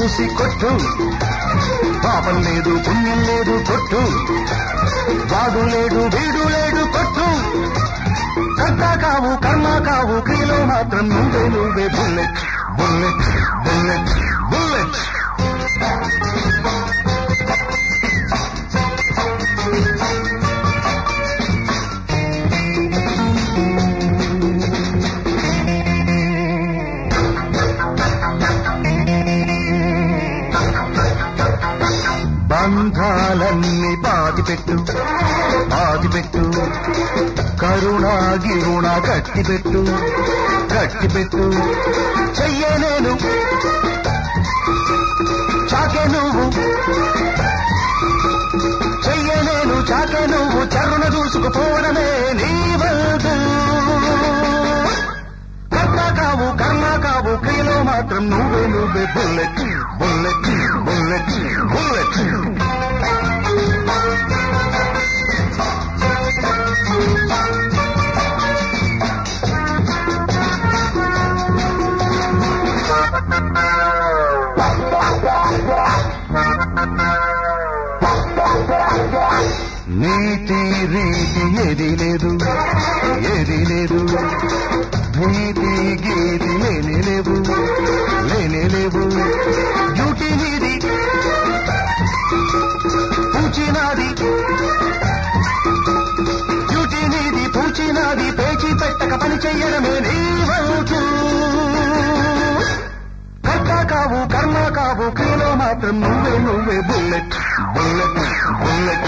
చూసి కొట్టు పాపం లేదు పుణ్యం లేదు కొట్టు వాడు లేడు వీడు లేడు కొట్టు కర్త కావు కర్మ కావు క్రియలో మాత్రం నువ్వే నువ్వే బుల్లెట్ బుల్లెట్ బుల్లెట్ బుల్లెట్ బంధాలన్నీ పాతిపెట్టు పాతిపెట్టు కరుణా గిరుణ కట్టిపెట్టు కట్టిపెట్టు చెయ్యే నేను చాకే నువ్వు చెయ్యే నేను చాకే నువ్వు చరుణ చూసుకుపోవడమే నీ వద్దు కర్త కావు కర్మ కావు క్రియలో మాత్రం నువ్వే నువ్వే బుల్లెట్ బుల్లెట్ బుల్లెట్ బుల్లెట్ నీతి రీతి ఏది లేదు ఏది లేదు నీతి గీతి లేనే లేవు లేనే లేవు డ్యూటీ నీది పూచినాది డ్యూటీ నీది పూచినాది పేచి పెట్టక పని చెయ్యడమే నీ వంతు కర్త కావు కర్మ కావు క్రియలో మాత్రం నువ్వే నువ్వే బుల్లెట్ బుల్లెట్ బుల్లెట్